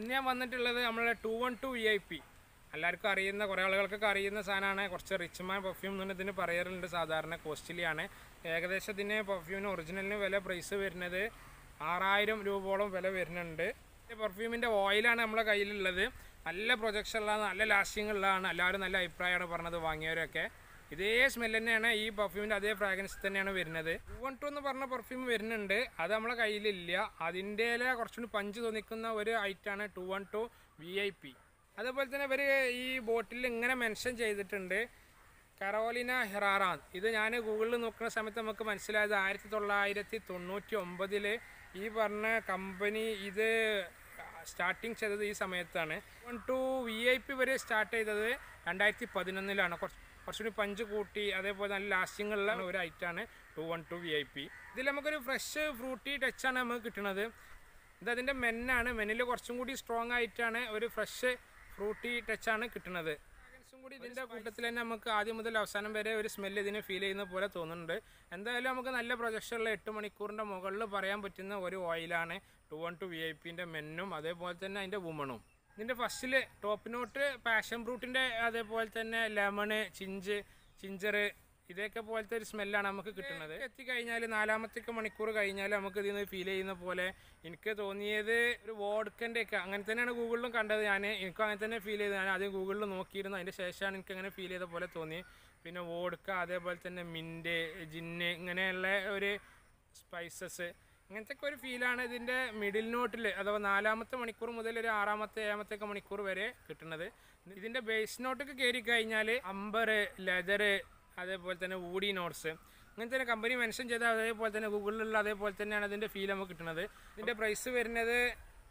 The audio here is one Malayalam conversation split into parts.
ഇന്ന് ഞാൻ വന്നിട്ടുള്ളത് നമ്മളെ two one two V I P എല്ലാവർക്കും അറിയുന്ന കുറേ ആളുകൾക്കൊക്കെ അറിയുന്ന സാധനമാണ് കുറച്ച് റിച്ച് മാൻ പെർഫ്യൂം എന്ന് ഇതിന് പറയാറുണ്ട് സാധാരണ കോസ്റ്റ്ലി ആണ് ഏകദേശം ഇതിന് പെർഫ്യൂമിന് ഒറിജിനലിന് വില പ്രൈസ് വരുന്നത് ആറായിരം രൂപയോളം വില വരുന്നുണ്ട് പെർഫ്യൂമിൻ്റെ ഓയിലാണ് നമ്മളെ കയ്യിലുള്ളത് നല്ല പ്രൊജക്ഷൻ ഉള്ളതാണ് നല്ല ലാസ്റ്റിംഗ് ഉള്ളതാണ് എല്ലാവരും നല്ല അഭിപ്രായമാണ് പറഞ്ഞത് വാങ്ങിയവരൊക്കെ ഇതേ സ്മെൽ തന്നെയാണ് ഈ പെർഫ്യൂമിൻ്റെ അതേ ഫ്രാഗ്രൻസ് തന്നെയാണ് വരുന്നത് ടു വൺ ടു എന്ന് പറഞ്ഞ പെർഫ്യൂം വരുന്നുണ്ട് അത് നമ്മളെ കയ്യിലില്ല അതിൻ്റെ കുറച്ചുകൂടി പഞ്ച് തോന്നിക്കുന്ന ഒരു ഐറ്റാണ് two one two V I P അതുപോലെ തന്നെ ഇവർ ഈ ബോട്ടിൽ ഇങ്ങനെ മെൻഷൻ ചെയ്തിട്ടുണ്ട് കരോലിന ഹെറാറാൻ ഇത് ഞാൻ ഗൂഗിളിൽ നോക്കുന്ന സമയത്ത് നമുക്ക് മനസ്സിലായത് ആയിരത്തി തൊള്ളായിരത്തി തൊണ്ണൂറ്റി ഒമ്പതിൽ ഈ പറഞ്ഞ കമ്പനി ഇത് സ്റ്റാർട്ടിങ് ചെയ്തത് ഈ സമയത്താണ് one two V I P വരെ സ്റ്റാർട്ട് ചെയ്തത് രണ്ടായിരത്തി പതിനൊന്നിലാണ് കുറച്ച് കുറച്ചുകൂടി പഞ്ച് കൂട്ടി അതേപോലെ നല്ല ലാസ്റ്റിംഗ് ഉള്ള ഒരു ഐറ്റാണ് two one two V I P ഇതിൽ നമുക്കൊരു ഫ്രഷ് ഫ്രൂട്ടി ടച്ചാണ് നമുക്ക് കിട്ടുന്നത് ഇത് അതിൻ്റെ മെന്നാണ് മെന്നിൽ കുറച്ചും കൂടി സ്ട്രോങ് ആയിട്ടാണ് ഒരു ഫ്രഷ് ഫ്രൂട്ടി ടച്ചാണ് കിട്ടുന്നത് ഫ്രാഗ്രൻസും കൂടി ഇതിൻ്റെ കൂട്ടത്തിൽ തന്നെ നമുക്ക് ആദ്യം മുതൽ അവസാനം വരെ ഒരു സ്മെല്ല് ഇതിന് ഫീൽ ചെയ്യുന്ന പോലെ തോന്നുന്നുണ്ട് എന്തായാലും നമുക്ക് നല്ല പ്രൊജക്ഷനുള്ള എട്ട് മണിക്കൂറിൻ്റെ മുകളിൽ പറയാൻ പറ്റുന്ന ഒരു ഓയിലാണ് two one two V I പിൻ്റെ മെന്നും അതേപോലെ തന്നെ അതിൻ്റെ വുമണും ഇതിൻ്റെ ഫസ്റ്റിൽ ടോപ്പ് നോട്ട് പാഷൻ ഫ്രൂട്ടിൻ്റെ അതേപോലെ തന്നെ ലെമണ് ചിഞ്ച് ചിഞ്ചറ് ഇതൊക്കെ പോലത്തെ ഒരു സ്മെല്ലാണ് നമുക്ക് കിട്ടുന്നത് എത്തിക്കഴിഞ്ഞാൽ നാലാമത്തേക്ക് മണിക്കൂർ കഴിഞ്ഞാൽ നമുക്ക് ഇതിൽ നിന്ന് ഫീൽ ചെയ്യുന്ന പോലെ എനിക്ക് തോന്നിയത് ഒരു വോഡ്ക്കൻ്റെ ഒക്കെ അങ്ങനെ തന്നെയാണ് ഗൂഗിളിലും കണ്ടത് ഞാൻ എനിക്കും അങ്ങനെ തന്നെ ഫീൽ ചെയ്തത് ഞാൻ ആദ്യം ഗൂഗിളിൽ നോക്കിയിരുന്നു അതിൻ്റെ ശേഷമാണ് എനിക്ക് അങ്ങനെ ഫീൽ ചെയ്ത പോലെ തോന്നി പിന്നെ വോഡ്ക്ക അതേപോലെ തന്നെ മിൻറ്റ് ജിന്ന് ഇങ്ങനെയുള്ള ഒരു സ്പൈസസ് ഇങ്ങനത്തെ ഒക്കെ ഒരു ഫീലാണ് ഇതിൻ്റെ മിഡിൽ നോട്ടിൽ അഥവാ നാലാമത്തെ മണിക്കൂർ മുതൽ ഒരു ആറാമത്തെ ഏഴാമത്തെ ഒക്കെ മണിക്കൂർ വരെ കിട്ടുന്നത് ഇതിൻ്റെ ബേസ് നോട്ടൊക്കെ കയറി കഴിഞ്ഞാൽ അമ്പർ ലെതർ അതേപോലെ തന്നെ വൂഡി നോട്ട്സ് ഇങ്ങനത്തെ തന്നെ കമ്പനി മെൻഷൻ ചെയ്ത അതേപോലെ തന്നെ ഗൂഗിളിലുള്ള അതേപോലെ തന്നെയാണ് അതിൻ്റെ ഫീൽ നമുക്ക് കിട്ടുന്നത് ഇതിൻ്റെ പ്രൈസ് വരുന്നത്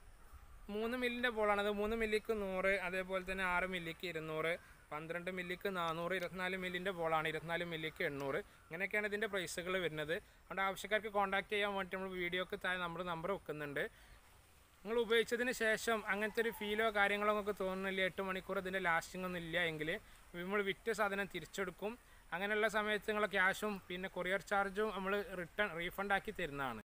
മൂന്ന് മില്ലിൻ്റെ ബോളാണ് അത് മൂന്ന് മില്ലിക്ക് നൂറ് അതേപോലെ തന്നെ ആറ് മില്ലിക്ക് ഇരുന്നൂറ് പന്ത്രണ്ട് മില്ലിക്ക് നാനൂറ് ഇരുപത്തിനാല് മില്ലിൻ്റെ ബോളാണ് ഇരുപത്തിനാല് മില്ലിക്ക് എണ്ണൂറ് ഇങ്ങനെയൊക്കെയാണ് ഇതിൻ്റെ പ്രൈസുകൾ വരുന്നത് അതുകൊണ്ട് ആവശ്യക്കാർക്ക് കോൺടാക്ട് ചെയ്യാൻ വേണ്ടി നമ്മൾ വീഡിയോക്ക് താഴെ നമ്മുടെ നമ്പർ വെക്കുന്നുണ്ട് നിങ്ങൾ ഉപയോഗിച്ചതിന് ശേഷം അങ്ങനത്തെ ഒരു ഫീലോ കാര്യങ്ങളോ നിങ്ങൾക്ക് തോന്നുന്നില്ല എട്ട് മണിക്കൂർ ഇതിൻ്റെ ലാസ്റ്റിംഗ് ഒന്നും ഇല്ല എങ്കിൽ നമ്മൾ വിറ്റ സാധനം തിരിച്ചെടുക്കും അങ്ങനെയുള്ള സമയത്ത് നിങ്ങളെ ക്യാഷും പിന്നെ കൊറിയർ ചാർജും നമ്മൾ റിട്ടേൺ റീഫണ്ട് ആക്കി തരുന്നതാണ്